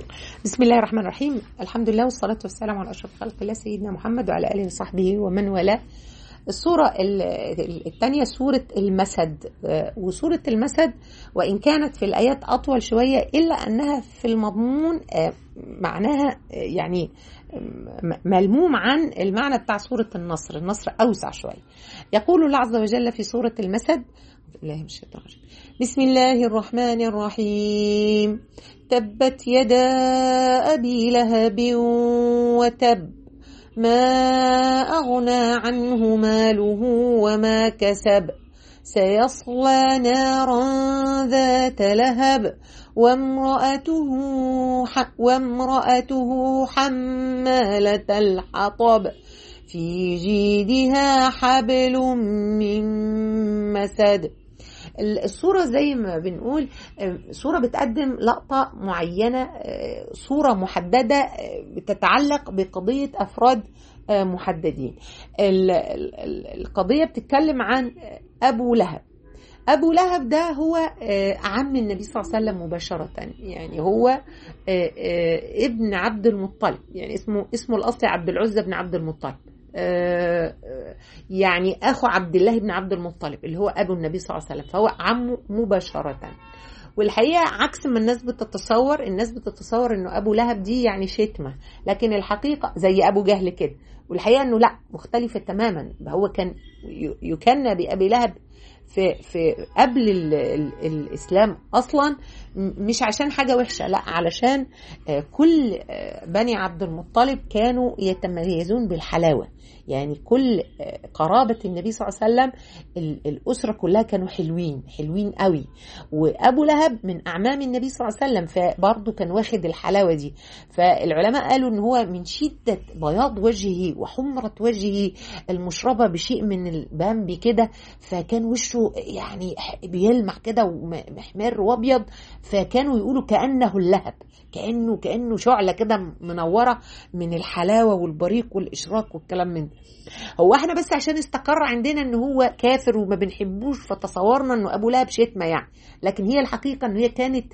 بسم الله الرحمن الرحيم الحمد لله والصلاة والسلام على أشرف خلق الله سيدنا محمد وعلى آله وصحبه ومن والاه الصورة الثانية سورة المسد وسورة المسد وإن كانت في الآيات أطول شوية إلا أنها في المضمون معناها يعني ملموم عن المعنى بتاع سورة النصر النصر أوسع شوية يقول الله عز وجل في سورة المسد الله من الشيطان الرجيم بسم الله الرحمن الرحيم تبت يدا أبي لهب وتب ما أغنى عنه ماله وما كسب سيصلى نارا ذات لهب وامرأته وامرأته حمالة الحطب في جيدها حبل من مسد الصورة زي ما بنقول صورة بتقدم لقطة معينة صورة محددة بتتعلق بقضية أفراد محددين القضية بتتكلم عن أبو لهب أبو لهب ده هو عم النبي صلى الله عليه وسلم مباشرة يعني هو ابن عبد المطلب يعني اسمه اسمه الأصلي عبد العزة بن عبد المطلب يعني اخو عبد الله بن عبد المطلب اللي هو ابو النبي صلى الله عليه وسلم فهو عمه مباشره والحقيقه عكس ما الناس بتتصور الناس بتتصور انه ابو لهب دي يعني شتمه لكن الحقيقه زي ابو جهل كده والحقيقه انه لا مختلفه تماما هو كان يكنى بابي لهب في في قبل ال ال الاسلام اصلا مش عشان حاجه وحشه لا علشان كل بني عبد المطلب كانوا يتميزون بالحلاوه يعني كل قرابة النبي صلى الله عليه وسلم الأسرة كلها كانوا حلوين حلوين قوي وأبو لهب من أعمام النبي صلى الله عليه وسلم فبرضه كان واخد الحلاوة دي فالعلماء قالوا إن هو من شدة بياض وجهه وحمرة وجهه المشربة بشيء من البامبي كده فكان وشه يعني بيلمع كده ومحمر وأبيض فكانوا يقولوا كأنه اللهب كأنه كأنه شعلة كده منورة من الحلاوة والبريق والإشراق والكلام من ده هو احنا بس عشان استقر عندنا ان هو كافر وما بنحبوش فتصورنا انه ابو لهب شتمه يعني لكن هي الحقيقه ان هي كانت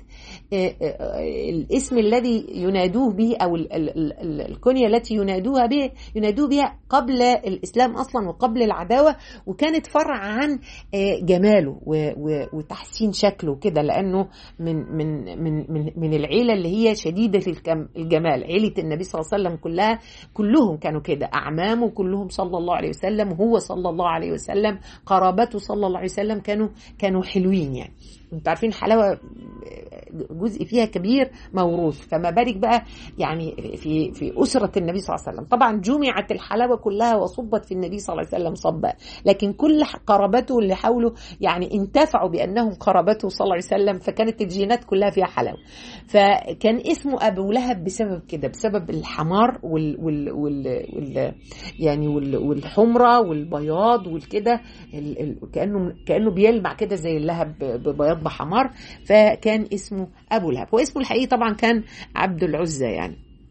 الاسم الذي ينادوه به او الكنيه التي ينادوها به ينادوه بها قبل الاسلام اصلا وقبل العداوه وكانت فرع عن جماله وتحسين شكله كده لانه من من من من من العيله اللي هي شديده الجمال عيله النبي صلى الله عليه وسلم كلها كلهم كانوا كده اعمامه كلهم صلى الله عليه وسلم وهو صلى الله عليه وسلم قرابته صلى الله عليه وسلم كانوا كانوا حلوين يعني انتوا عارفين حلاوه جزء فيها كبير موروث فما بالك بقى يعني في في اسره النبي صلى الله عليه وسلم طبعا جمعت الحلاوه كلها وصبت في النبي صلى الله عليه وسلم صبا لكن كل قرابته اللي حوله يعني انتفعوا بانهم قرابته صلى الله عليه وسلم فكانت الجينات كلها فيها حلاوه فكان اسمه ابو لهب بسبب كده بسبب الحمار وال وال وال, وال يعني وال والحمره والبياض والكده كانه كانه بيلمع كده زي اللهب ببياض بحمار فكان اسمه ابو لهب واسمه الحقيقي طبعا كان عبد العزى يعني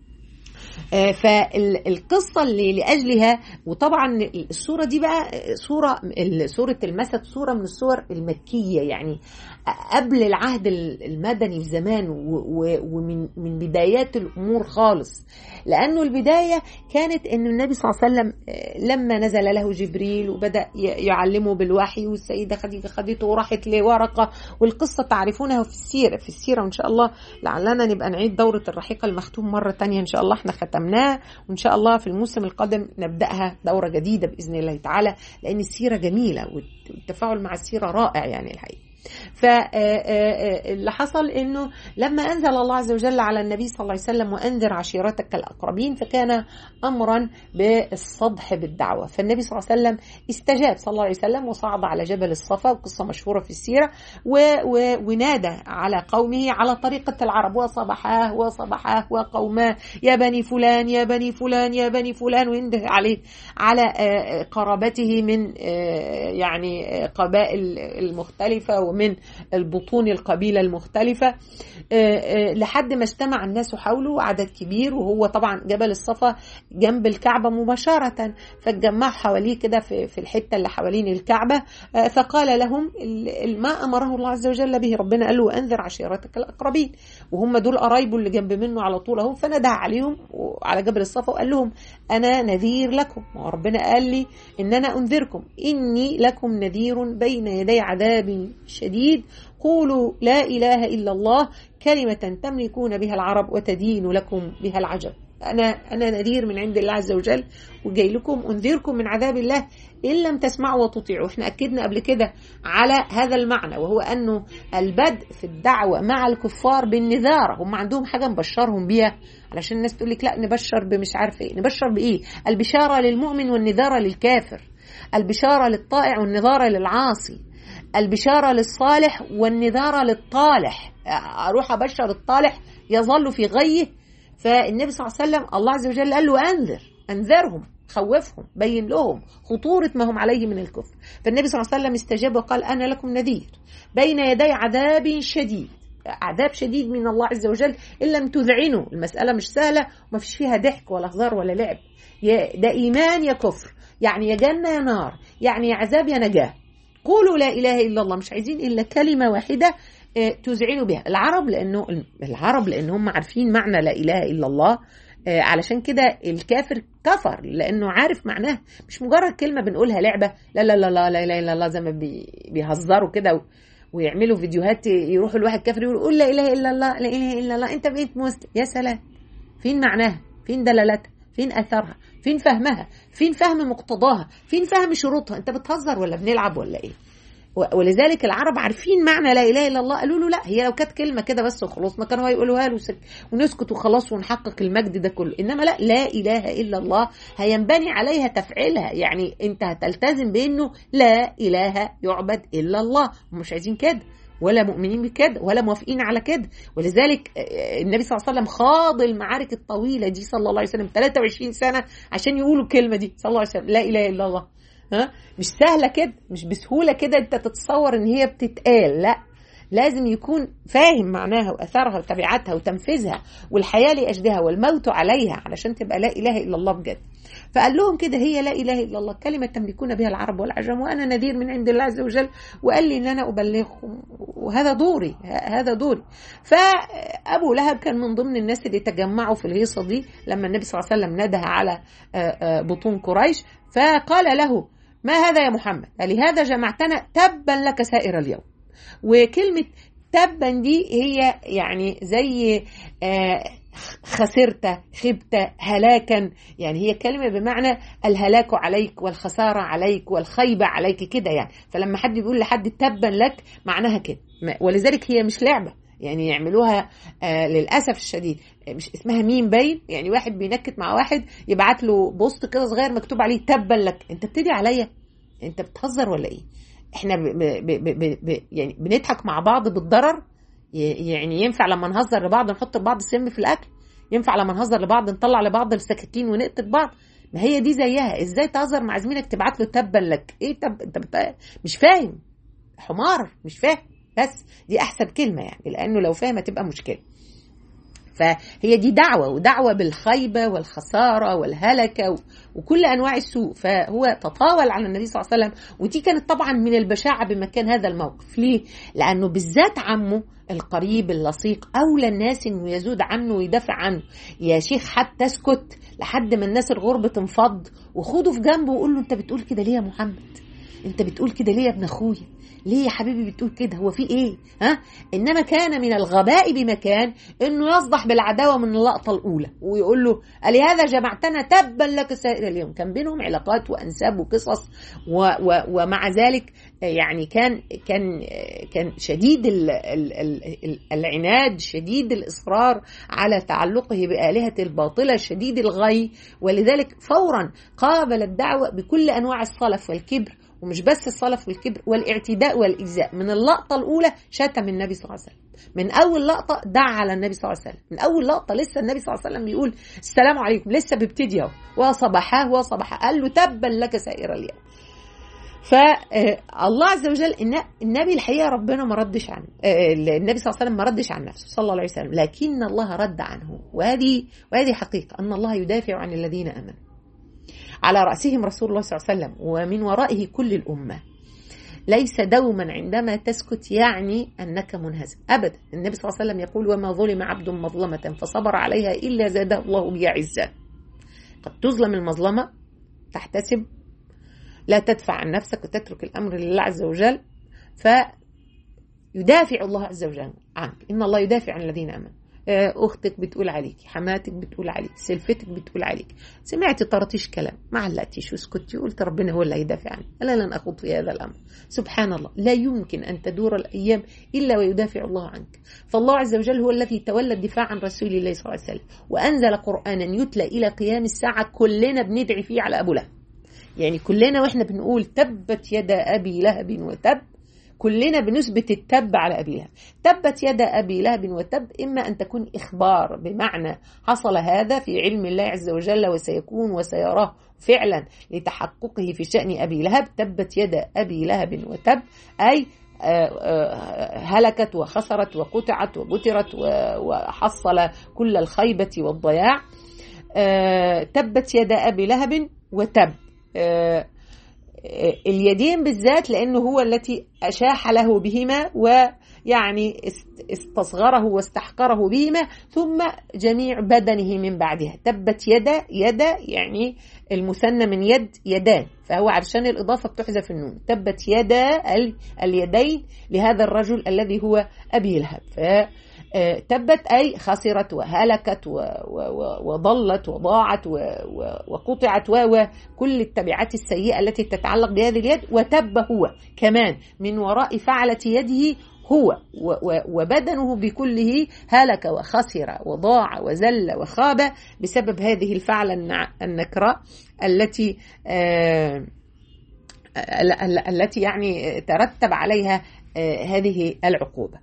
فالقصة اللي لأجلها وطبعا الصورة دي بقى صورة سورة المسد صورة من الصور المكية يعني قبل العهد المدني في زمان ومن من بدايات الأمور خالص لأنه البداية كانت أن النبي صلى الله عليه وسلم لما نزل له جبريل وبدأ يعلمه بالوحي والسيدة خديجة خديته وراحت لورقة والقصة تعرفونها في السيرة في السيرة وإن شاء الله لعلنا نبقى نعيد دورة الرحيقة المختوم مرة تانية إن شاء الله احنا ختمناها وإن شاء الله في الموسم القادم نبدأها دورة جديدة بإذن الله تعالى لأن السيرة جميلة والتفاعل مع السيرة رائع يعني الحقيقة فاللي حصل انه لما انزل الله عز وجل على النبي صلى الله عليه وسلم وانذر عشيرتك الاقربين فكان امرا بالصدح بالدعوه فالنبي صلى الله عليه وسلم استجاب صلى الله عليه وسلم وصعد على جبل الصفا وقصه مشهوره في السيره و و ونادى على قومه على طريقه العرب وصبحاه وصبحاه وقوماه يا بني فلان يا بني فلان يا بني فلان وينده عليه على قرابته من يعني قبائل المختلفه من البطون القبيلة المختلفة لحد ما اجتمع الناس حوله عدد كبير وهو طبعا جبل الصفا جنب الكعبة مباشرة فاتجمعوا حواليه كده في, في الحتة اللي حوالين الكعبة فقال لهم ما أمره الله عز وجل به ربنا قال له أنذر عشيرتك الأقربين وهم دول قرايبه اللي جنب منه على طول اهو فندى عليهم على جبل الصفا وقال لهم أنا نذير لكم وربنا قال لي إن أنا أنذركم إني لكم نذير بين يدي عذاب شديد قولوا لا إله إلا الله كلمة تملكون بها العرب وتدين لكم بها العجب أنا أنا نذير من عند الله عز وجل وجاي لكم أنذركم من عذاب الله إن لم تسمعوا وتطيعوا إحنا أكدنا قبل كده على هذا المعنى وهو أنه البدء في الدعوة مع الكفار بالنذارة هم عندهم حاجة نبشرهم بيها علشان الناس تقول لك لا نبشر بمش عارف إيه نبشر بإيه البشارة للمؤمن والنذارة للكافر البشارة للطائع والنذارة للعاصي البشارة للصالح والنذارة للطالح أروح أبشر الطالح يظل في غيه فالنبي صلى الله عليه وسلم الله عز وجل قال له أنذر أنذرهم خوفهم بين لهم خطورة ما هم عليه من الكفر فالنبي صلى الله عليه وسلم استجاب وقال أنا لكم نذير بين يدي عذاب شديد عذاب شديد من الله عز وجل إن لم تذعنوا المسألة مش سهلة وما فيش فيها ضحك ولا هزار ولا لعب ده إيمان يا كفر يعني يا جنة يا نار يعني يا عذاب يا نجاة قولوا لا إله إلا الله مش عايزين إلا كلمة واحدة تذعنوا بها العرب لأنه العرب لأن هم عارفين معنى لا إله إلا الله علشان كده الكافر كفر لانه عارف معناها مش مجرد كلمه بنقولها لعبه لا لا لا لا لا اله الا الله زي ما بيهزروا كده ويعملوا فيديوهات يروحوا لواحد كافر يقول قول لا اله الا الله لا اله الا الله انت بقيت مسلم يا سلام فين معناها فين دلالتها فين اثرها فين فهمها فين فهم مقتضاها فين فهم شروطها انت بتهزر ولا بنلعب ولا ايه ولذلك العرب عارفين معنى لا اله الا الله قالوا له لا هي لو كانت كلمه كده بس وخلاص ما كانوا هيقولوها له ونسكت وخلاص ونحقق المجد ده كله انما لا لا اله الا الله هينبني عليها تفعيلها يعني انت هتلتزم بانه لا اله يعبد الا الله ومش عايزين كده ولا مؤمنين بكده ولا موافقين على كده ولذلك النبي صلى الله عليه وسلم خاض المعارك الطويله دي صلى الله عليه وسلم 23 سنه عشان يقولوا الكلمه دي صلى الله عليه وسلم لا اله الا الله ها مش سهله كده مش بسهوله كده انت تتصور ان هي بتتقال لا لازم يكون فاهم معناها واثارها وتبعاتها وتنفيذها والحياه لاجلها والموت عليها علشان تبقى لا اله الا الله بجد فقال لهم كده هي لا اله الا الله كلمه تملكون بها العرب والعجم وانا نذير من عند الله عز وجل وقال لي ان انا ابلغكم وهذا دوري هذا دوري فابو لهب كان من ضمن الناس اللي تجمعوا في الهيصه دي لما النبي صلى الله عليه وسلم نده على بطون قريش فقال له ما هذا يا محمد لهذا جمعتنا تبا لك سائر اليوم وكلمة تبا دي هي يعني زي خسرت خبت هلاكا يعني هي كلمة بمعنى الهلاك عليك والخسارة عليك والخيبة عليك كده يعني فلما حد بيقول لحد تبا لك معناها كده ولذلك هي مش لعبة يعني يعملوها آه للاسف الشديد مش اسمها مين باين يعني واحد بينكت مع واحد يبعت له بوست كده صغير مكتوب عليه تبا لك انت بتدي عليا انت بتهزر ولا ايه احنا ب ب ب ب ب يعني بنضحك مع بعض بالضرر يعني ينفع لما نهزر لبعض نحط لبعض السم في الاكل ينفع لما نهزر لبعض نطلع لبعض السكاكين ونقتل بعض ما هي دي زيها ازاي تهزر مع زميلك تبعت له تبا لك ايه تب انت بت... مش فاهم حمار مش فاهم بس دي احسن كلمه يعني لانه لو فاهم هتبقى مشكله فهي دي دعوة ودعوة بالخيبة والخسارة والهلكة وكل أنواع السوء فهو تطاول على النبي صلى الله عليه وسلم ودي كانت طبعا من البشاعة بمكان هذا الموقف ليه؟ لأنه بالذات عمه القريب اللصيق أولى الناس إنه يزود عنه ويدافع عنه يا شيخ حتى اسكت لحد ما الناس الغرب تنفض وخده في جنبه وقول له أنت بتقول كده ليه يا محمد؟ أنت بتقول كده ليه يا ابن أخويا؟ ليه يا حبيبي بتقول كده هو في ايه ها انما كان من الغباء بمكان انه يصدح بالعداوه من اللقطه الاولى ويقول له لهذا جمعتنا تبا لك سائر اليوم كان بينهم علاقات وانساب وقصص و و ومع ذلك يعني كان كان كان شديد ال ال ال العناد شديد الاصرار على تعلقه بالهه الباطله شديد الغي ولذلك فورا قابل الدعوه بكل انواع الصلف والكبر ومش بس الصلف والكبر والاعتداء والإيذاء من اللقطة الأولى شتم النبي صلى الله عليه وسلم من أول لقطة دعا على النبي صلى الله عليه وسلم من أول لقطة لسه النبي صلى الله عليه وسلم بيقول السلام عليكم لسه بيبتدي أهو وصباحاه وصباحاه قال له تبا لك سائر اليوم فالله عز وجل النبي الحقيقه ربنا ما ردش عنه النبي صلى الله عليه وسلم ما ردش عن نفسه صلى الله عليه وسلم لكن الله رد عنه وهذه وهذه حقيقه ان الله يدافع عن الذين امنوا على راسهم رسول الله صلى الله عليه وسلم ومن ورائه كل الامه ليس دوما عندما تسكت يعني انك منهزم ابدا النبي صلى الله عليه وسلم يقول وما ظلم عبد مظلمه فصبر عليها الا زاده الله بها عزا قد تظلم المظلمه تحتسب لا تدفع عن نفسك وتترك الامر لله عز وجل فيدافع الله عز وجل عنك ان الله يدافع عن الذين امنوا اختك بتقول عليك حماتك بتقول عليك سلفتك بتقول عليك سمعتي طرطيش كلام ما علقتيش وسكتي قلت ربنا هو اللي هيدافع عنك انا لن اخوض في هذا الامر سبحان الله لا يمكن ان تدور الايام الا ويدافع الله عنك فالله عز وجل هو الذي تولى الدفاع عن رسول الله صلى الله عليه وسلم وانزل قرانا يتلى الى قيام الساعه كلنا بندعي فيه على ابو لهب يعني كلنا واحنا بنقول تبت يد ابي لهب وتب كلنا بنثبت التب على ابي لهب تبت يد ابي لهب وتب اما ان تكون اخبار بمعنى حصل هذا في علم الله عز وجل وسيكون وسيراه فعلا لتحققه في شان ابي لهب تبت يد ابي لهب وتب اي هلكت وخسرت وقطعت وبترت وحصل كل الخيبه والضياع تبت يد ابي لهب وتب اليدين بالذات لانه هو التي اشاح له بهما ويعني استصغره واستحقره بهما ثم جميع بدنه من بعدها تبت يد يد يعني المثنى من يد يدان فهو عشان الاضافه بتحذف النون تبت يدا اليدين لهذا الرجل الذي هو ابي لهب ف تبت أي خسرت وهلكت وضلت وضاعت وقطعت وكل التبعات السيئة التي تتعلق بهذه اليد وتب هو كمان من وراء فعلة يده هو وبدنه بكله هلك وخسر وضاع وزل وخاب بسبب هذه الفعلة النكراء التي التي يعني ترتب عليها هذه العقوبه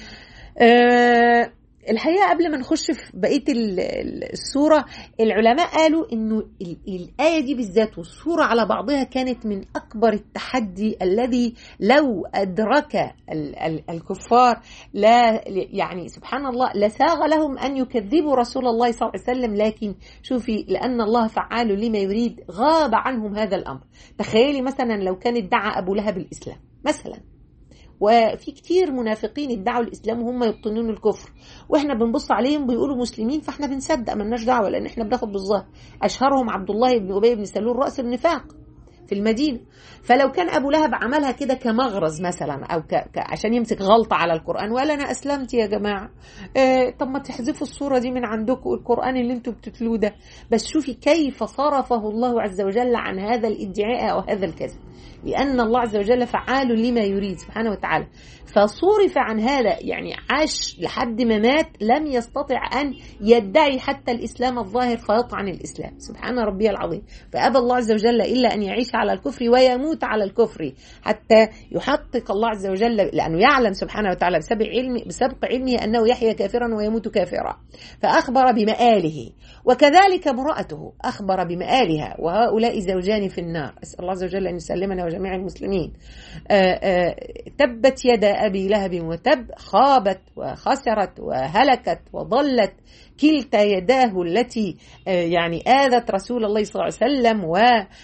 أه الحقيقه قبل ما نخش في بقيه السوره العلماء قالوا انه الايه دي بالذات والسوره على بعضها كانت من اكبر التحدي الذي لو ادرك الكفار لا يعني سبحان الله لساغ لهم ان يكذبوا رسول الله صلى الله عليه وسلم لكن شوفي لان الله فعال لما يريد غاب عنهم هذا الامر تخيلي مثلا لو كان ادعى ابو لهب الاسلام مثلا وفي كتير منافقين ادعوا الاسلام وهم يبطنون الكفر واحنا بنبص عليهم بيقولوا مسلمين فاحنا بنصدق ملناش دعوه لان احنا بناخد بالظاهر اشهرهم عبد الله بن ابي بن سلول راس النفاق في المدينه فلو كان ابو لهب عملها كده كمغرز مثلا او ك... ك... عشان يمسك غلطه على القران ولا انا اسلمت يا جماعه إيه طب ما تحذفوا الصوره دي من عندكم القران اللي انتم بتتلوه ده بس شوفي كيف صرفه الله عز وجل عن هذا الادعاء او هذا الكذب لأن الله عز وجل فعال لما يريد سبحانه وتعالى فصرف عن هذا يعني عاش لحد ما مات لم يستطع أن يدعي حتى الإسلام الظاهر فيطعن الإسلام سبحان ربي العظيم فأبى الله عز وجل إلا أن يعيش على الكفر ويموت على الكفر حتى يحقق الله عز وجل لأنه يعلم سبحانه وتعالى بسبب علمه بسبق علمه أنه يحيا كافرا ويموت كافرا فأخبر بمآله وكذلك امرأته أخبر بمآلها وهؤلاء زوجان في النار أسأل الله عز وجل أن يسلمنا وجميع المسلمين آآ آآ تبت يد أبي لهب وتب خابت وخسرت وهلكت وضلت كلتا يداه التي يعني آذت رسول الله صلى الله عليه وسلم و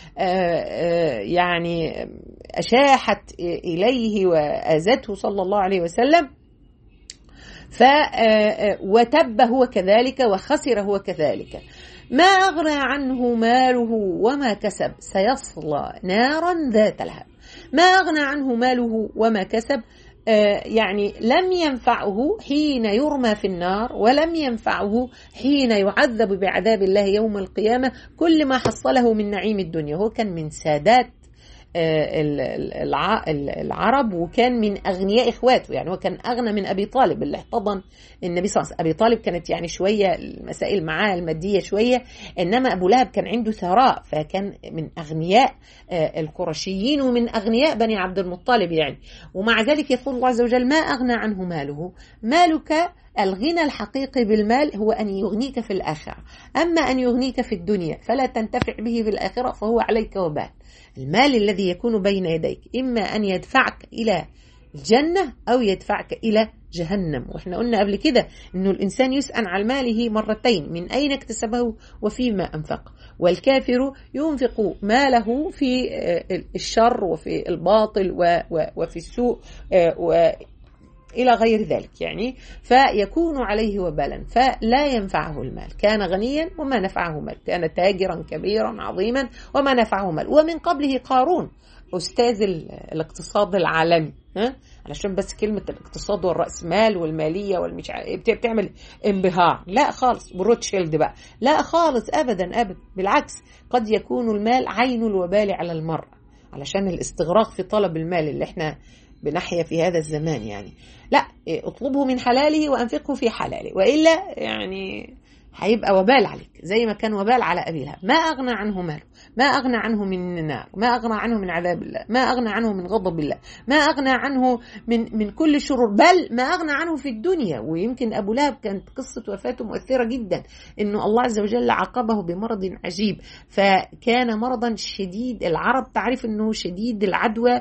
يعني أشاحت إليه وآذته صلى الله عليه وسلم ف وتب هو كذلك وخسر هو كذلك ما أغنى عنه ماله وما كسب سيصلى نارا ذات لهب ما أغنى عنه ماله وما كسب يعني لم ينفعه حين يرمى في النار ولم ينفعه حين يعذب بعذاب الله يوم القيامة كل ما حصله من نعيم الدنيا هو كان من سادات العرب وكان من اغنياء اخواته يعني هو كان اغنى من ابي طالب اللي احتضن النبي صلى الله عليه وسلم ابي طالب كانت يعني شويه المسائل معاه الماديه شويه انما ابو لهب كان عنده ثراء فكان من اغنياء القرشيين ومن اغنياء بني عبد المطلب يعني ومع ذلك يقول الله عز وجل ما اغنى عنه ماله مالك الغنى الحقيقي بالمال هو أن يغنيك في الآخرة أما أن يغنيك في الدنيا فلا تنتفع به في الآخرة فهو عليك وبال المال الذي يكون بين يديك إما أن يدفعك إلى الجنة أو يدفعك إلى جهنم واحنا قلنا قبل كده انه الانسان يسأل عن ماله مرتين من اين اكتسبه وفيما انفق والكافر ينفق ماله في الشر وفي الباطل وفي السوء إلى غير ذلك يعني فيكون عليه وبالا فلا ينفعه المال كان غنيا وما نفعه مال كان تاجرا كبيرا عظيما وما نفعه مال ومن قبله قارون أستاذ الاقتصاد العالمي ها علشان بس كلمة الاقتصاد والرأسمال والمالية والمش بتعمل انبهار لا خالص بروتشيلد بقى لا خالص أبدا أبدا بالعكس قد يكون المال عين الوبال على المرء علشان الاستغراق في طلب المال اللي احنا بنحيا في هذا الزمان يعني لا اطلبه من حلاله وانفقه في حلاله والا يعني هيبقى وبال عليك زي ما كان وبال على ابي لهب ما اغنى عنه ماله ما اغنى عنه من النار ما اغنى عنه من عذاب الله ما اغنى عنه من غضب الله ما اغنى عنه من من كل شرور بل ما اغنى عنه في الدنيا ويمكن ابو لهب كانت قصه وفاته مؤثره جدا انه الله عز وجل عاقبه بمرض عجيب فكان مرضا شديد العرب تعرف انه شديد العدوى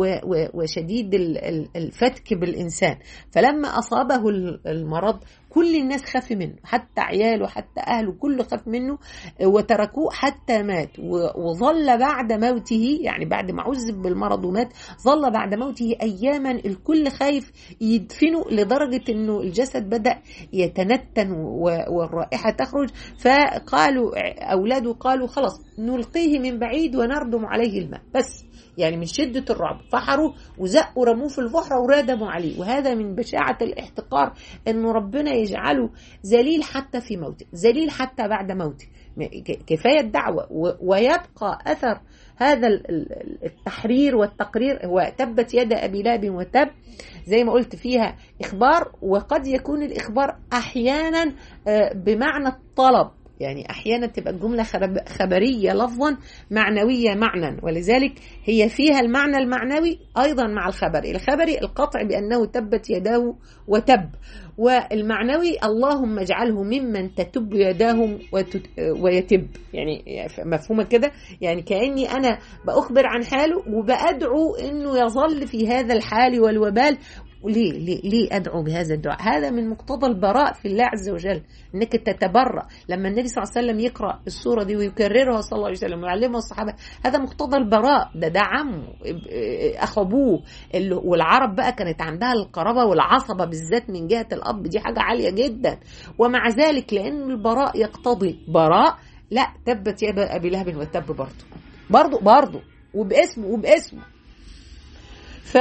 وشديد الفتك بالانسان فلما اصابه المرض كل الناس خاف منه حتى عياله حتى أهله كله خاف منه وتركوه حتى مات وظل بعد موته يعني بعد ما عذب بالمرض ومات ظل بعد موته أياما الكل خايف يدفنه لدرجة أنه الجسد بدأ يتنتن والرائحة تخرج فقالوا أولاده قالوا خلاص نلقيه من بعيد ونردم عليه الماء بس يعني من شدة الرعب فحروا وزقوا رموه في البحر وردموا عليه وهذا من بشاعة الاحتقار أنه ربنا يجعله ذليل حتى في موته ذليل حتى بعد موته كفاية الدعوة ويبقى أثر هذا التحرير والتقرير هو تبت يد أبي لاب وتب زي ما قلت فيها إخبار وقد يكون الإخبار أحيانا بمعنى الطلب يعني احيانا تبقى الجمله خبريه لفظا معنويه معنى ولذلك هي فيها المعنى المعنوي ايضا مع الخبري الخبري القطع بانه تبت يداه وتب والمعنوي اللهم اجعله ممن تتب يداهم ويتب يعني مفهومه كده يعني كاني انا باخبر عن حاله وبادعو انه يظل في هذا الحال والوبال ليه ليه ليه ادعو بهذا الدعاء؟ هذا من مقتضى البراء في الله عز وجل انك تتبرأ لما النبي صلى الله عليه وسلم يقرا السوره دي ويكررها صلى الله عليه وسلم ويعلمها الصحابه هذا مقتضى البراء ده ده عمه اخو ابوه والعرب بقى كانت عندها القرابه والعصبه بالذات من جهه الاب دي حاجه عاليه جدا ومع ذلك لان البراء يقتضي براء لا تبت يد ابي لهب وتب برضه برضه برضه وباسمه وباسمه ف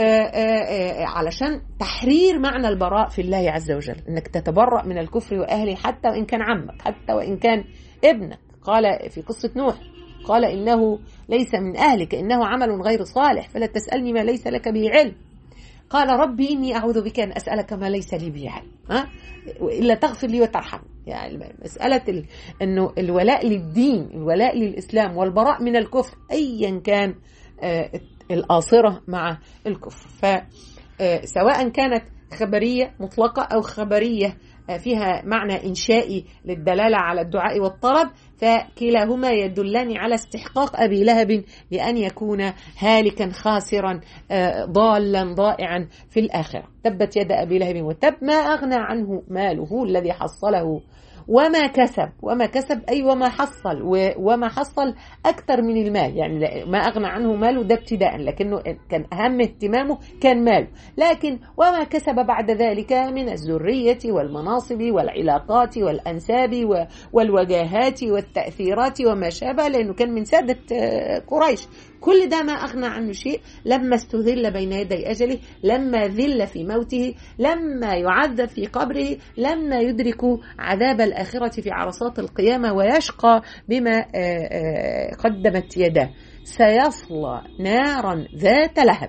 علشان تحرير معنى البراء في الله عز وجل انك تتبرأ من الكفر واهله حتى وان كان عمك حتى وان كان ابنك قال في قصه نوح قال انه ليس من اهلك انه عمل غير صالح فلا تسالني ما ليس لك به علم قال ربي اني اعوذ بك ان اسالك ما ليس لي به علم ها الا تغفر لي وترحمني يعني مساله ال... انه الولاء للدين الولاء للاسلام والبراء من الكفر ايا كان آه القاصرة مع الكفر فسواء كانت خبرية مطلقة أو خبرية فيها معنى إنشائي للدلالة على الدعاء والطلب فكلاهما يدلان على استحقاق أبي لهب بأن يكون هالكا خاسرا ضالا ضائعا في الآخرة تبت يد أبي لهب وتب ما أغنى عنه ماله الذي حصله وما كسب وما كسب أي وما حصل وما حصل أكثر من المال يعني ما أغنى عنه ماله ده ابتداء لكنه كان أهم اهتمامه كان ماله لكن وما كسب بعد ذلك من الذرية والمناصب والعلاقات والأنساب والوجاهات والتأثيرات وما شابه لأنه كان من سادة قريش كل ده ما أغنى عنه شيء لما استذل بين يدي أجله لما ذل في موته لما يعذب في قبره لما يدرك عذاب الآخرة في عرصات القيامة ويشقى بما قدمت يداه سيصلى نارا ذات لهب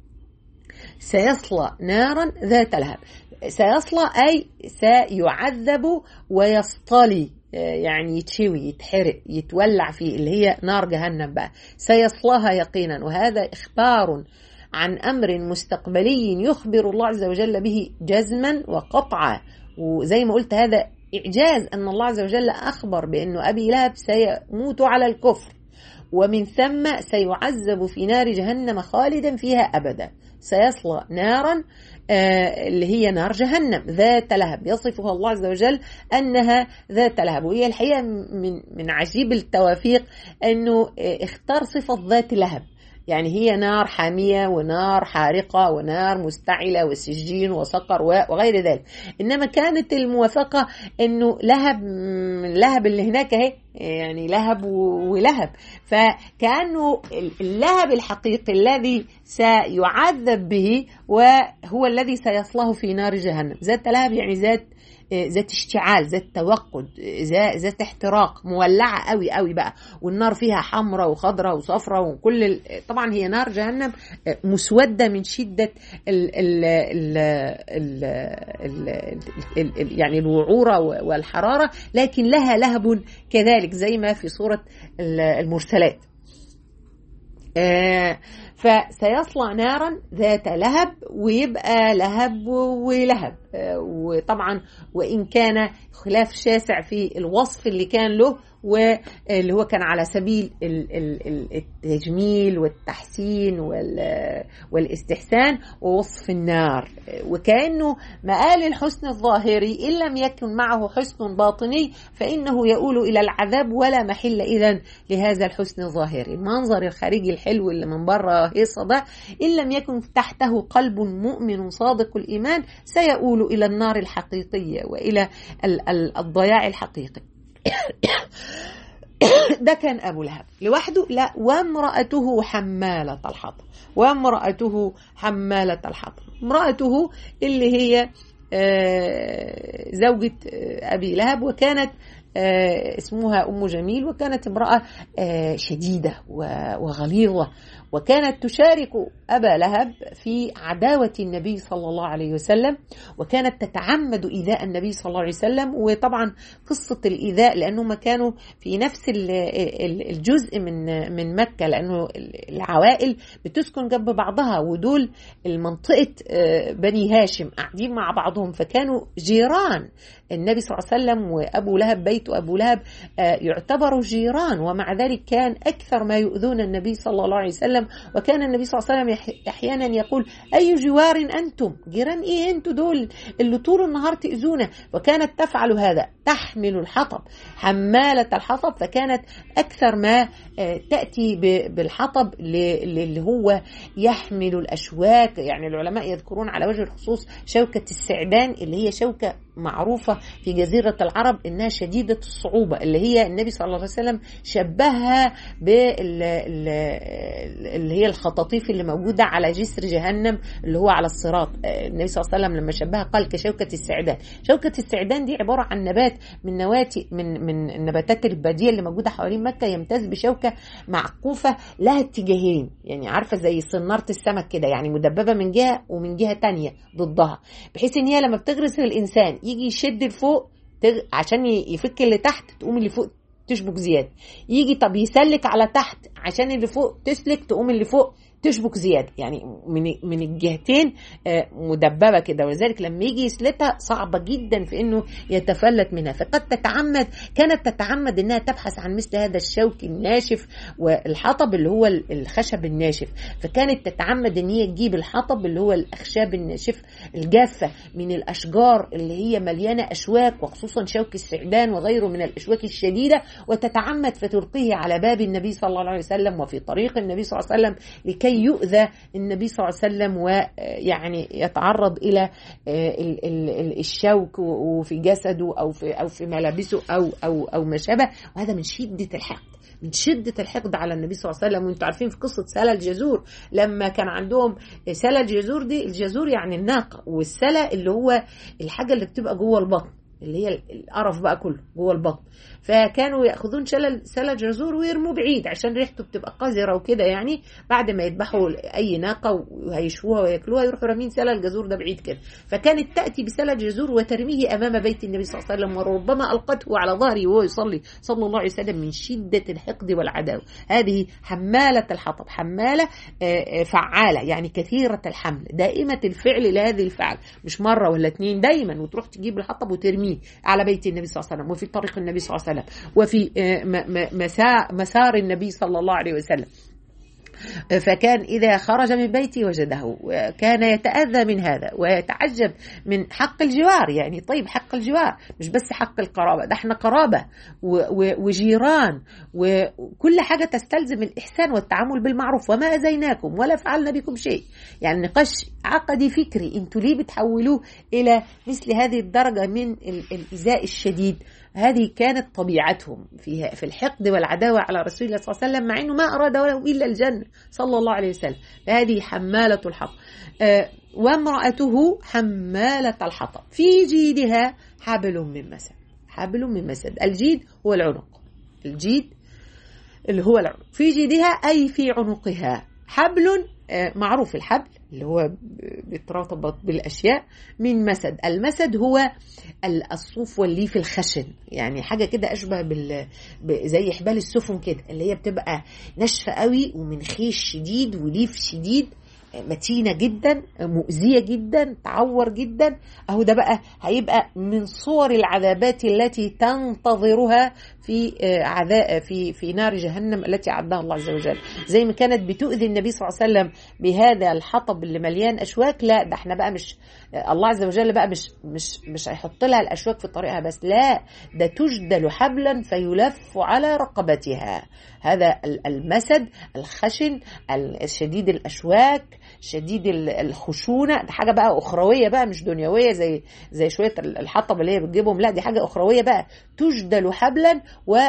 سيصلى نارا ذات لهب سيصلى أي سيعذب ويصطلي يعني يتشوي يتحرق يتولع فيه اللي هي نار جهنم بقى سيصلاها يقينا وهذا إخبار عن أمر مستقبلي يخبر الله عز وجل به جزما وقطعا وزي ما قلت هذا إعجاز أن الله عز وجل أخبر بأن أبي لهب سيموت على الكفر ومن ثم سيعذب في نار جهنم خالدا فيها أبدا سيصلى نارا آه اللي هي نار جهنم ذات لهب يصفها الله عز وجل أنها ذات لهب وهي الحقيقة من, من عجيب التوافيق أنه آه اختار صفة ذات لهب يعني هي نار حامية ونار حارقة ونار مستعلة وسجين وسقر وغير ذلك إنما كانت الموافقة أنه لهب لهب اللي هناك اهي يعني لهب ولهب فكأنه اللهب الحقيقي الذي سيعذب به وهو الذي سيصله في نار جهنم ذات لهب يعني ذات ذات اشتعال ذات توقد ذات احتراق مولعة قوي قوي بقى والنار فيها حمراء وخضراء وصفراء وكل ال... طبعا هي نار جهنم مسودة من شدة ال ال ال ال ال ال ال يعني الوعورة والحرارة لكن لها لهب كذلك زي ما في سورة المرسلات آه فسيصلى نارا ذات لهب ويبقى لهب ولهب وطبعا وان كان خلاف شاسع في الوصف اللي كان له واللي هو كان على سبيل التجميل والتحسين والاستحسان ووصف النار وكانه مآل الحسن الظاهري ان لم يكن معه حسن باطني فانه يؤول الى العذاب ولا محل اذا لهذا الحسن الظاهري المنظر الخارجي الحلو اللي من بره هيصه ده ان لم يكن تحته قلب مؤمن صادق الايمان سيؤول الى النار الحقيقيه والى الضياع الحقيقي ده كان ابو لهب لوحده لا وامراته حماله الحطب وامراته حماله الحطب امراته اللي هي زوجة أبي لهب وكانت اسمها أم جميل وكانت امرأة شديدة وغليظة وكانت تشارك أبا لهب في عداوة النبي صلى الله عليه وسلم وكانت تتعمد إيذاء النبي صلى الله عليه وسلم وطبعا قصة الإيذاء لأنهم كانوا في نفس الجزء من من مكة لأنه العوائل بتسكن جنب بعضها ودول المنطقة بني هاشم قاعدين مع بعضهم فكانوا جيران النبي صلى الله عليه وسلم وأبو لهب بيت أبو لهب يعتبروا جيران ومع ذلك كان أكثر ما يؤذون النبي صلى الله عليه وسلم وكان النبي صلى الله عليه وسلم احيانا يقول اي جوار انتم جيران ايه انتوا دول اللي طول النهار تاذونا وكانت تفعل هذا تحمل الحطب حماله الحطب فكانت اكثر ما تاتي بالحطب اللي هو يحمل الاشواك يعني العلماء يذكرون على وجه الخصوص شوكه السعدان اللي هي شوكه معروفه في جزيره العرب انها شديده الصعوبه اللي هي النبي صلى الله عليه وسلم شبهها بال اللي هي الخطاطيف اللي موجوده على جسر جهنم اللي هو على الصراط النبي صلى الله عليه وسلم لما شبهها قال كشوكه السعدان شوكه السعدان دي عباره عن نبات من نواتي من من النباتات الباديه اللي موجوده حوالين مكه يمتاز بشوكه معقوفه لها اتجاهين يعني عارفه زي صناره السمك كده يعني مدببه من جهه ومن جهه تانية ضدها بحيث ان هي لما بتغرس الانسان يجي يشد لفوق عشان يفك اللي تحت تقوم اللي فوق تشبك زياده يجي طب يسلك على تحت عشان اللي فوق تسلك تقوم اللي فوق تشبك زياده يعني من من الجهتين مدببه كده ولذلك لما يجي يسلتها صعبه جدا في انه يتفلت منها فقد تتعمد كانت تتعمد انها تبحث عن مثل هذا الشوك الناشف والحطب اللي هو الخشب الناشف فكانت تتعمد ان هي تجيب الحطب اللي هو الاخشاب الناشف الجافه من الاشجار اللي هي مليانه اشواك وخصوصا شوك السعدان وغيره من الاشواك الشديده وتتعمد فتلقيه على باب النبي صلى الله عليه وسلم وفي طريق النبي صلى الله عليه وسلم لكي يؤذى النبي صلى الله عليه وسلم ويعني يتعرض الى الشوك وفي جسده او في او في ملابسه او او او ما شابه وهذا من شده الحقد من شدة الحقد على النبي صلى الله عليه وسلم وانتم عارفين في قصة سلا الجزور لما كان عندهم سلا الجزور دي الجزور يعني الناقة والسلا اللي هو الحاجة اللي بتبقى جوه البطن اللي هي القرف بقى كله جوه البطن فكانوا ياخذون شلل سلج جزور ويرموه بعيد عشان ريحته بتبقى قذره وكده يعني بعد ما يذبحوا اي ناقه وهيشوها وياكلوها يروحوا رامين سلل الجزور ده بعيد كده فكانت تاتي بسلج جزور وترميه امام بيت النبي صلى الله عليه وسلم وربما القته على ظهره وهو يصلي صلى الله عليه وسلم من شده الحقد والعداوه هذه حماله الحطب حماله فعاله يعني كثيره الحمل دائمه الفعل لهذه الفعل مش مره ولا اتنين دايما وتروح تجيب الحطب وترميه على بيت النبي صلى الله عليه وسلم وفي طريق النبي صلى الله عليه وسلم وفي مسار النبي صلى الله عليه وسلم فكان إذا خرج من بيتي وجده كان يتأذى من هذا ويتعجب من حق الجوار يعني طيب حق الجوار مش بس حق القرابة ده احنا قرابة وجيران وكل حاجة تستلزم الإحسان والتعامل بالمعروف وما أذيناكم ولا فعلنا بكم شيء يعني نقاش عقدي فكري انتوا ليه بتحولوه إلى مثل هذه الدرجة من الإيذاء الشديد هذه كانت طبيعتهم فيها في الحقد والعداوة على رسول الله صلى الله عليه وسلم مع أنه ما أراد له إلا الجنة صلى الله عليه وسلم فهذه حمالة الحطب آه وامرأته حمالة الحطب في جيدها حبل من مسد حبل من مسد الجيد هو العنق الجيد اللي هو العنق في جيدها أي في عنقها حبل آه معروف الحبل اللي هو بيترتبط بالاشياء من مسد المسد هو الصوف والليف الخشن يعني حاجه كده اشبه بال زي حبال السفن كده اللي هي بتبقى ناشفه قوي ومن خيش شديد وليف شديد متينه جدا مؤذيه جدا تعور جدا اهو ده بقى هيبقى من صور العذابات التي تنتظرها في عذاب في في نار جهنم التي اعدها الله عز وجل زي ما كانت بتؤذي النبي صلى الله عليه وسلم بهذا الحطب اللي مليان اشواك لا ده احنا بقى مش الله عز وجل بقى مش مش مش هيحط لها الاشواك في طريقها بس لا ده تجدل حبلا فيلف على رقبتها هذا المسد الخشن الشديد الاشواك شديد الخشونه ده حاجه بقى اخرويه بقى مش دنيويه زي زي شويه الحطب اللي هي بتجيبهم لا دي حاجه اخرويه بقى تجدل حبلا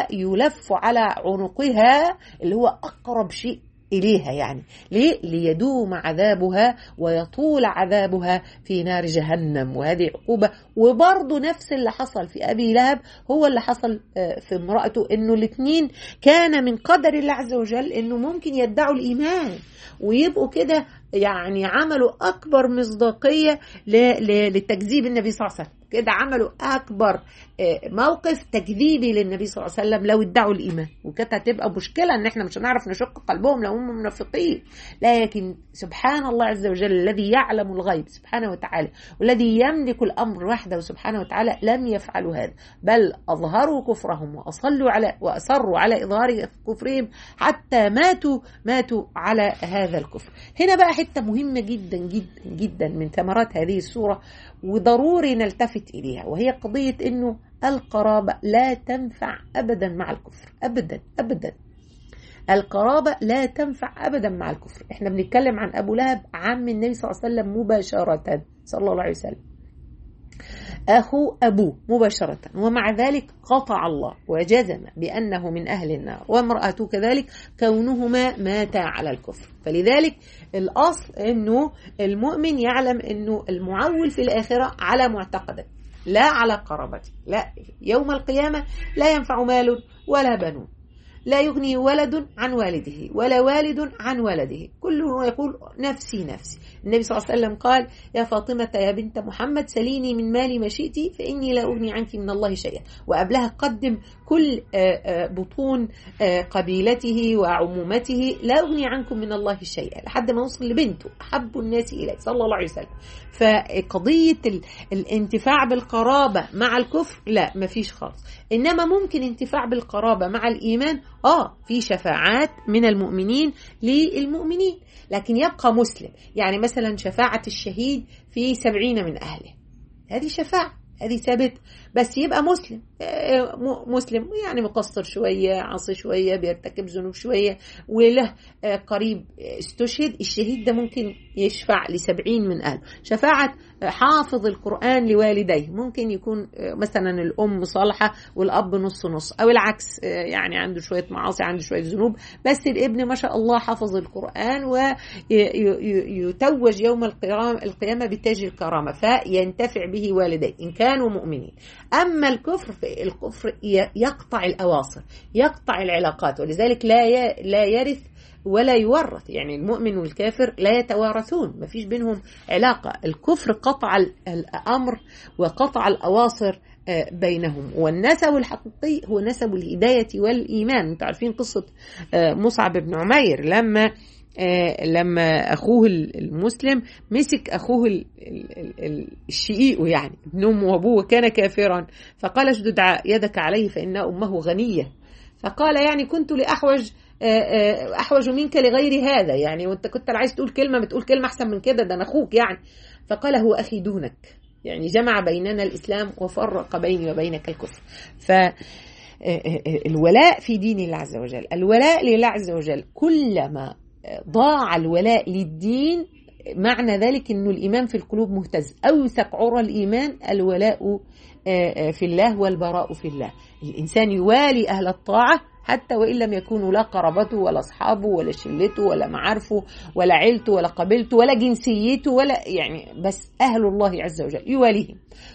ويلف على عنقها اللي هو اقرب شيء إليها يعني ليه؟ ليدوم عذابها ويطول عذابها في نار جهنم وهذه عقوبة وبرضه نفس اللي حصل في أبي لهب هو اللي حصل في امرأته إنه الاثنين كان من قدر الله عز وجل إنه ممكن يدعوا الإيمان ويبقوا كده يعني عملوا أكبر مصداقية لتكذيب النبي صلى الله عليه وسلم كده عملوا أكبر موقف تكذيبي للنبي صلى الله عليه وسلم لو ادعوا الإيمان وكانت هتبقى مشكلة إن إحنا مش هنعرف نشق قلبهم لو هم منافقين لكن سبحان الله عز وجل الذي يعلم الغيب سبحانه وتعالى والذي يملك الأمر وحده سبحانه وتعالى لم يفعلوا هذا بل أظهروا كفرهم وأصلوا على وأصروا على إظهار كفرهم حتى ماتوا ماتوا على هذا الكفر هنا بقى حتة مهمة جدا جدا جدا من ثمرات هذه السورة وضروري نلتفت إليها وهي قضية أنه القرابة لا تنفع أبدا مع الكفر أبدا أبدا القرابة لا تنفع أبدا مع الكفر احنا بنتكلم عن أبو لهب عم النبي صلى الله عليه وسلم مباشرة صلى الله عليه وسلم أخو أبوه مباشرة ومع ذلك قطع الله وجزم بأنه من أهل النار وامرأته كذلك كونهما ماتا على الكفر فلذلك الأصل أنه المؤمن يعلم أنه المعول في الآخرة على معتقده لا على قرابته لا يوم القيامة لا ينفع مال ولا بنون لا يغني ولد عن والده ولا والد عن ولده كل يقول نفسي نفسي النبي صلى الله عليه وسلم قال يا فاطمة يا بنت محمد سليني من مالي ما شئت فإني لا أغني عنك من الله شيئا وقبلها قدم كل بطون قبيلته وعمومته لا أغني عنكم من الله شيئا لحد ما وصل لبنته أحب الناس إليه صلى الله عليه وسلم فقضية الانتفاع بالقرابة مع الكفر لا ما فيش خالص إنما ممكن انتفاع بالقرابة مع الإيمان آه في شفاعات من المؤمنين للمؤمنين لكن يبقى مسلم يعني مثلا شفاعة الشهيد في سبعين من أهله هذه شفاعة هذه ثابت بس يبقى مسلم مسلم يعني مقصر شوية عصي شوية بيرتكب ذنوب شوية وله قريب استشهد الشهيد ده ممكن يشفع لسبعين من أهله شفاعة حافظ القرآن لوالديه ممكن يكون مثلا الأم صالحة والأب نص نص أو العكس يعني عنده شوية معاصي عنده شوية ذنوب بس الابن ما شاء الله حفظ القرآن ويتوج يوم القيامة بتاج الكرامة فينتفع به والديه إن كانوا مؤمنين أما الكفر فالكفر يقطع الأواصر يقطع العلاقات ولذلك لا لا يرث ولا يورث يعني المؤمن والكافر لا يتوارثون ما فيش بينهم علاقة الكفر قطع الأمر وقطع الأواصر بينهم والنسب الحقيقي هو نسب الهداية والإيمان انتوا عارفين قصة مصعب بن عمير لما لما اخوه المسلم مسك اخوه الشقيق يعني ابن امه وابوه كان كافرا فقال اشدد يدك عليه فان امه غنيه فقال يعني كنت لاحوج احوج منك لغير هذا يعني وانت كنت عايز تقول كلمه بتقول كلمه احسن من كده ده انا اخوك يعني فقال هو اخي دونك يعني جمع بيننا الاسلام وفرق بيني وبينك الكفر ف الولاء في دين الله عز وجل الولاء لله عز وجل كلما ضاع الولاء للدين معنى ذلك انه الايمان في القلوب مهتز اوثق عرى الايمان الولاء في الله والبراء في الله الانسان يوالي اهل الطاعه حتى وإن لم يكونوا لا قرابته ولا أصحابه ولا شلته ولا معارفه ولا عيلته ولا قبيلته ولا جنسيته ولا يعني بس أهل الله عز وجل يواليهم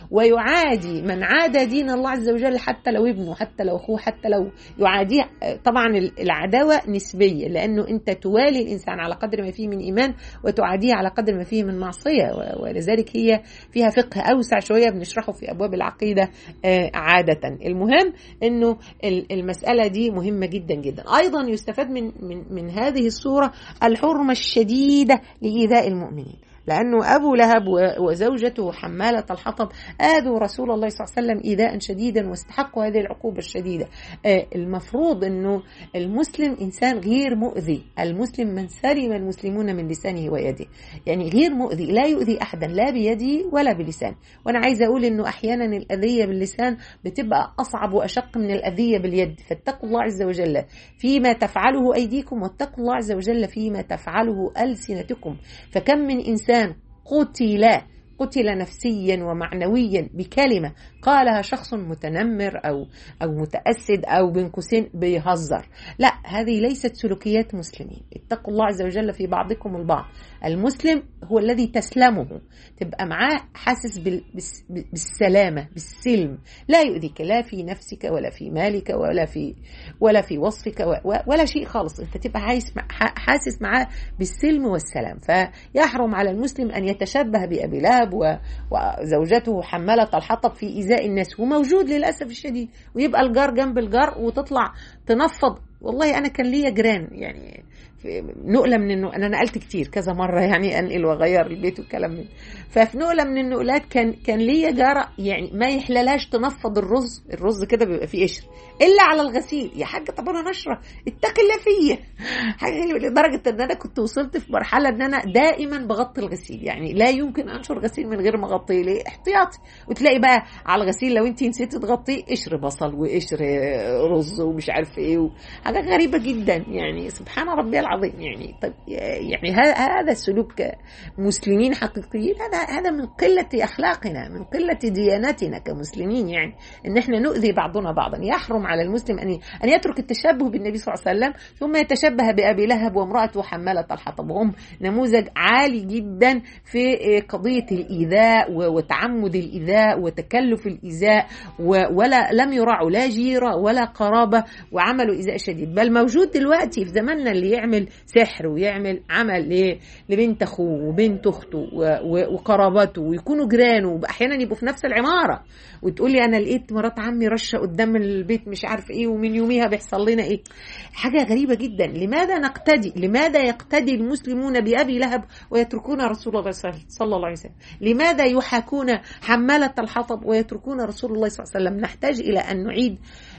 ويعادي من عاد دين الله عز وجل حتى لو ابنه حتى لو أخوه حتى لو يعاديه طبعا العداوة نسبية لأنه أنت توالي الإنسان على قدر ما فيه من إيمان وتعاديه على قدر ما فيه من معصية ولذلك هي فيها فقه أوسع شوية بنشرحه في أبواب العقيدة عادة المهم أنه المسألة دي مهمة جدا جدا أيضا يستفاد من, من, من هذه الصورة الحرمة الشديدة لإيذاء المؤمنين لأنه أبو لهب وزوجته حمالة الحطب آذوا رسول الله صلى الله عليه وسلم إيذاء شديدا واستحقوا هذه العقوبة الشديدة المفروض أنه المسلم إنسان غير مؤذي المسلم من سلم المسلمون من لسانه ويده يعني غير مؤذي لا يؤذي أحدا لا بيده ولا بلسانه وأنا عايزة أقول أنه أحيانا الأذية باللسان بتبقى أصعب وأشق من الأذية باليد فاتقوا الله عز وجل فيما تفعله أيديكم واتقوا الله عز وجل فيما تفعله ألسنتكم فكم من إنسان إنسان قتل قتل نفسيا ومعنويا بكلمه قالها شخص متنمر او او متاسد او بين قوسين بيهزر لا هذه ليست سلوكيات مسلمين اتقوا الله عز وجل في بعضكم البعض المسلم هو الذي تسلمه تبقى معاه حاسس بالسلامه بالسلم لا يؤذيك لا في نفسك ولا في مالك ولا في ولا في وصفك ولا شيء خالص انت تبقى حاسس معاه بالسلم والسلام فيحرم على المسلم ان يتشبه بابي لهب وزوجته حمالة الحطب في إيذاء الناس وموجود للأسف الشديد ويبقى الجار جنب الجار وتطلع تنفض والله أنا كان ليا جيران يعني نقله من انه انا نقلت كتير كذا مره يعني انقل واغير البيت والكلام من ففي نقله من النقلات كان كان ليا جاره يعني ما يحللهاش تنفض الرز الرز كده بيبقى فيه قشر الا على الغسيل يا حاجه طب انا نشره اتقي الله فيا حاجه لدرجه ان انا كنت وصلت في مرحله ان انا دائما بغطي الغسيل يعني لا يمكن انشر غسيل من غير ما اغطيه ليه احتياطي وتلاقي بقى على الغسيل لو انت نسيتي تغطيه قشر بصل وقشر رز ومش عارف ايه حاجه غريبه جدا يعني سبحان ربي العظيم يعني طيب يعني هذا سلوك مسلمين حقيقيين هذا هذا من قله اخلاقنا من قله ديانتنا كمسلمين يعني ان احنا نؤذي بعضنا بعضا يحرم على المسلم ان ان يترك التشبه بالنبي صلى الله عليه وسلم ثم يتشبه بابي لهب وامراته حماله الحطب وهم نموذج عالي جدا في قضيه الايذاء وتعمد الايذاء وتكلف الايذاء ولا لم يراعوا لا جيره ولا قرابه وعملوا ايذاء شديد بل موجود دلوقتي في زماننا اللي يعمل سحر ويعمل عمل لبنت اخوه وبنت اخته وقرابته ويكونوا جيرانه واحيانا يبقوا في نفس العماره وتقول لي انا لقيت مرات عمي رشه قدام البيت مش عارف ايه ومن يوميها بيحصل لنا ايه حاجه غريبه جدا لماذا نقتدي لماذا يقتدي المسلمون بابي لهب ويتركون رسول الله صلى الله عليه وسلم لماذا يحاكون حماله الحطب ويتركون رسول الله صلى الله عليه وسلم نحتاج الى ان نعيد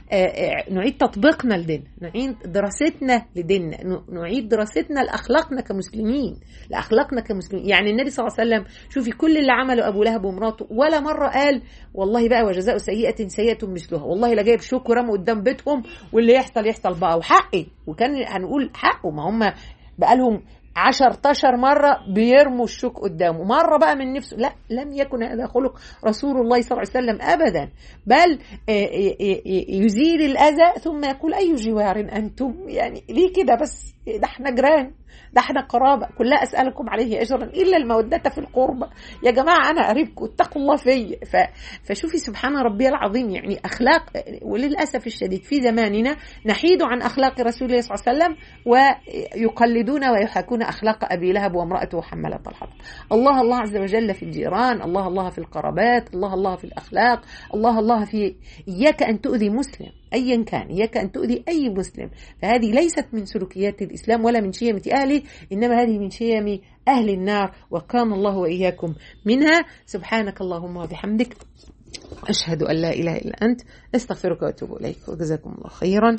نعيد تطبيقنا لديننا نعيد دراستنا لديننا نعيد دراستنا لاخلاقنا كمسلمين لاخلاقنا كمسلمين يعني النبي صلى الله عليه وسلم شوفي كل اللي عمله ابو لهب ومراته ولا مره قال والله بقى وجزاء سيئه سيئه مثلها والله لا جايب شوك ورمى قدام بيتهم واللي يحصل يحصل بقى وحقي وكان هنقول حقه ما هم بقالهم عشرتاشر مرة بيرموا الشوك قدامه مرة بقى من نفسه لا لم يكن هذا خلق رسول الله صلى الله عليه وسلم أبدا بل يزيل الأذى ثم يقول أي جوار أنتم يعني ليه كده بس ده احنا جيران ده احنا قرابة كلها أسألكم عليه أجرا إلا المودة في القربة يا جماعة أنا قريبكم اتقوا الله في ف... فشوفي سبحان ربي العظيم يعني أخلاق وللأسف الشديد في زماننا نحيد عن أخلاق رسول الله صلى الله عليه وسلم ويقلدون ويحاكون أخلاق أبي لهب وامرأته حملة الحطب الله الله عز وجل في الجيران الله الله في القرابات الله الله في الأخلاق الله الله في إياك أن تؤذي مسلم أيا كان إياك أن تؤذي أي مسلم فهذه ليست من سلوكيات الإسلام ولا من شيمة أهله إنما هذه من شيم أهل النار وكان الله وإياكم منها سبحانك اللهم وبحمدك أشهد أن لا إله إلا أنت أستغفرك وأتوب إليك وجزاكم الله خيرا